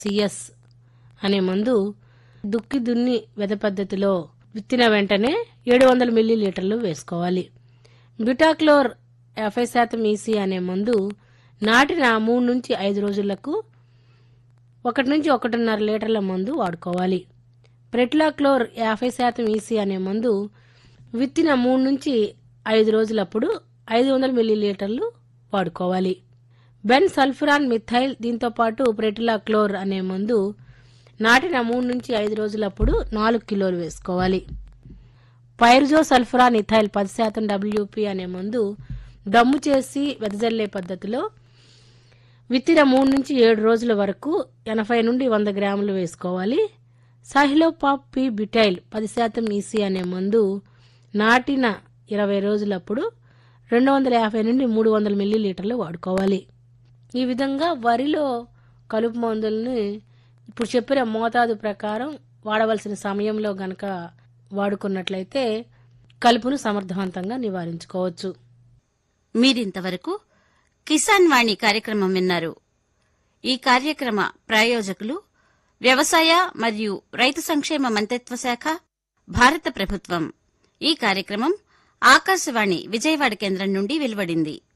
CS అనే మందు దుక్కి దున్ని వెద పద్ధతిలో విత్తిన వెంటనే ఏడు వందల మిల్లీ లీటర్లు వేసుకోవాలి బ్యూటాక్లోర్ యాభై శాతం ఈసీ అనే మందు నాటిన మూడు నుంచి ఐదు రోజులకు ఒకటి నుంచి ఒకటిన్నర లీటర్ల మందు వాడుకోవాలి ప్రెట్లాక్లోర్ యాభై శాతం ఈసీ అనే మందు విత్తిన మూడు నుంచి ఐదు రోజులప్పుడు ఐదు వందల మిల్లీ లీటర్లు వాడుకోవాలి బెన్ సల్ఫురాన్ మిథైల్ దీంతో పాటు ప్రెటిలాక్లోర్ అనే మందు నాటిన మూడు నుంచి ఐదు రోజులప్పుడు నాలుగు కిలోలు వేసుకోవాలి పైర్జో సల్ఫురాన్ ఇథైల్ పది శాతం డబ్ల్యూపీ అనే మందు దమ్ము చేసి వెదజల్లే పద్ధతిలో విత్తిన మూడు నుంచి ఏడు రోజుల వరకు ఎనభై నుండి వంద గ్రాములు వేసుకోవాలి సహిలోపాప్ పి బిటైల్ పది శాతం ఈసీ అనే మందు నాటిన ఇరవై రోజులప్పుడు రెండు వందల యాభై నుండి మూడు వందల మిల్లీ లీటర్లు వాడుకోవాలి ఈ విధంగా వరిలో కలుపు మందుల్ని ఇప్పుడు చెప్పిన మోతాదు ప్రకారం వాడవలసిన సమయంలో గనక వాడుకున్నట్లయితే కలుపును సమర్థవంతంగా నివారించుకోవచ్చు మీరింతవరకు కిసాన్ వాణి కార్యక్రమం విన్నారు ఈ కార్యక్రమ ప్రాయోజకులు వ్యవసాయ మరియు రైతు సంక్షేమ మంత్రిత్వ శాఖ భారత ప్రభుత్వం ఈ కార్యక్రమం ఆకాశవాణి విజయవాడ కేంద్రం నుండి వెలువడింది